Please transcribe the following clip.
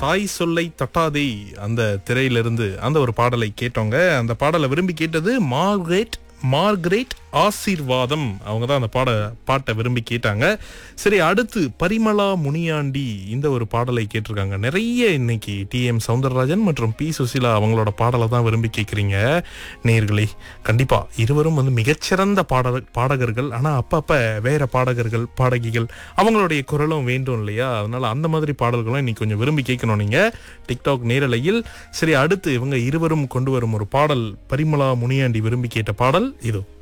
தாய் சொல்லை தட்டாதே அந்த திரையிலிருந்து அந்த ஒரு பாடலை கேட்டோங்க அந்த பாடலை விரும்பி கேட்டது மார்கரெட் மார்கரெட் ஆசீர்வாதம் அவங்க தான் அந்த பாட பாட்டை விரும்பி கேட்டாங்க சரி அடுத்து பரிமளா முனியாண்டி இந்த ஒரு பாடலை கேட்டிருக்காங்க நிறைய இன்னைக்கு டி எம் சவுந்தரராஜன் மற்றும் பி சுசிலா அவங்களோட பாடலை தான் விரும்பி கேட்குறீங்க நேர்களே கண்டிப்பா இருவரும் வந்து மிகச்சிறந்த பாட பாடகர்கள் ஆனா அப்பப்ப வேற பாடகர்கள் பாடகிகள் அவங்களுடைய குரலும் வேண்டும் இல்லையா அதனால அந்த மாதிரி பாடல்களும் இன்னைக்கு கொஞ்சம் விரும்பி கேட்கணும் நீங்க டிக்டாக் நேரலையில் சரி அடுத்து இவங்க இருவரும் கொண்டு வரும் ஒரு பாடல் பரிமளா முனியாண்டி விரும்பி கேட்ட பாடல் இதோ